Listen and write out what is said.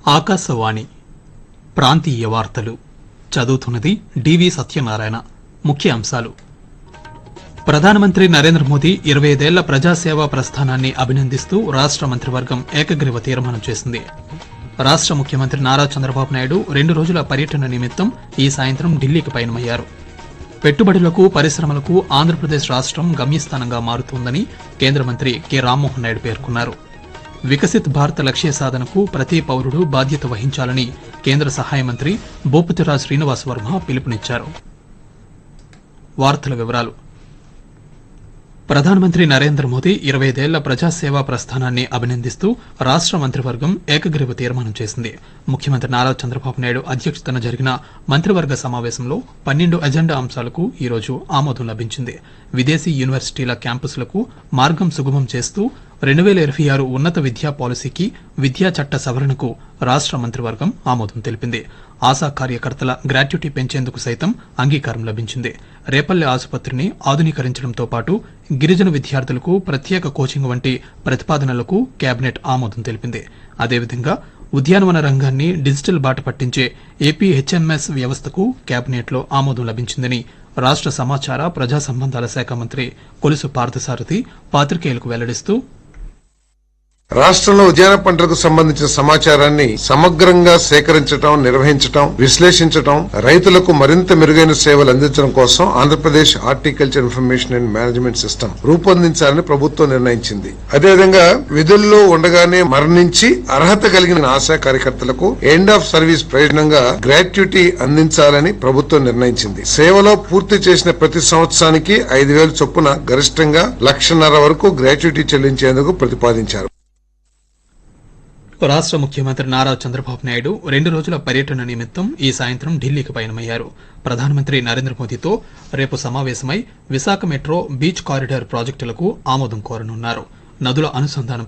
ఆకాశవాణి ప్రాంతీయ వార్తలు చదువుతున్నది డివి సత్యనారాయణ ముఖ్య అంశాలు ప్రధానమంత్రి నరేంద్ర మోదీ ఇరవై ఐదేళ్ల ప్రజాసేవా ప్రస్థానాన్ని అభినందిస్తూ రాష్ట మంత్రివర్గం ఏకగ్రీవ తీర్మానం చేసింది రాష్ట ముఖ్యమంత్రి నారా చంద్రబాబు నాయుడు రెండు రోజుల పర్యటన నిమిత్తం ఈ సాయంత్రం ఢిల్లీకి పయనమయ్యారు పెట్టుబడులకు పరిశ్రమలకు ఆంధ్రప్రదేశ్ రాష్ట్రం గమ్యస్థానంగా మారుతోందని కేంద్ర మంత్రి కె రామ్మోహన్ నాయుడు పేర్కొన్నారు వికసిత్ భారత్ లక్ష్య సాధనకు ప్రతి పౌరుడు బాధ్యత వహించాలని కేంద్ర సహాయ మంత్రి భూపతిరాజ్ శ్రీనివాస్ వర్మ పిలుపునిచ్చారు వార్తల వివరాలు ప్రధానమంత్రి నరేంద్ర మోదీ ఇరవై ఐదేళ్ల ప్రజాసేవా ప్రస్థానాన్ని అభినందిస్తూ రాష్ట మంత్రివర్గం ఏకగ్రీవ తీర్మానం చేసింది ముఖ్యమంత్రి నారా చంద్రబాబు నాయుడు అధ్యక్షతన జరిగిన మంత్రివర్గ సమావేశంలో పన్నెండు ఎజెండా అంశాలకు ఈ రోజు ఆమోదం లభించింది విదేశీ యూనివర్సిటీల క్యాంపస్లకు మార్గం సుగమం చేస్తూ రెండు వేల ఇరవై ఆరు ఉన్నత విద్యా పాలసీకి విద్యా చట్ట సవరణకు రాష్ట మంత్రివర్గం ఆమోదం తెలిపింది ఆశా కార్యకర్తల గ్రాట్యుటీ పెంచేందుకు సైతం అంగీకారం లభించింది రేపల్లె ఆసుపత్రిని ఆధునీకరించడంతో పాటు గిరిజన విద్యార్థులకు ప్రత్యేక కోచింగ్ వంటి ప్రతిపాదనలకు కేబినెట్ ఆమోదం తెలిపింది అదేవిధంగా ఉద్యానవన రంగాన్ని డిజిటల్ బాట పట్టించే ఏపీ హెచ్ఎంఎస్ వ్యవస్థకు కేబినెట్లో ఆమోదం లభించిందని రాష్ట సమాచార ప్రజా సంబంధాల శాఖ మంత్రి కొలుసు పార్థసారథి పాత్రికేయులకు వెల్లడిస్తూ రాష్ట్రంలో ఉద్యాన పంటలకు సంబంధించిన సమాచారాన్ని సమగ్రంగా సేకరించడం నిర్వహించడం విశ్లేషించడం రైతులకు మరింత మెరుగైన సేవలు అందించడం కోసం Andhra Pradesh horticulture information and management system రూపొందించాలని ప్రభుత్వం నిర్ణయించింది అదేవిధంగా విధుల్లో ఉండగానే మరణించి అర్హత కలిగిన ఆశా కార్యకర్తలకు ఎండ్ ఆఫ్ సర్వీస్ ప్రయోజనంగా గ్రాట్యుటీ అందించాలని ప్రభుత్వం నిర్ణయించింది సేవలో పూర్తి చేసిన ప్రతి సంవత్సరానికి ఐదు వేలు చొప్పున గరిష్టంగా లక్షన్నర వరకు గ్రాట్యుటీ చెల్లించేందుకు ప్రతిపాదించారు రాష్ట ముఖ్యమంత్రి నారా చంద్రబాబు నాయుడు రెండు రోజుల పర్యటన నిమిత్తం ఈ సాయంత్రం ఢిల్లీకి పయనమయ్యారు ప్రధానమంత్రి నరేంద్ర మోదీతో రేపు సమావేశమై విశాఖ మెట్రో బీచ్ కారిడార్ ప్రాజెక్టులకు ఆమోదం కోరనున్నారు నదుల అనుసంధానం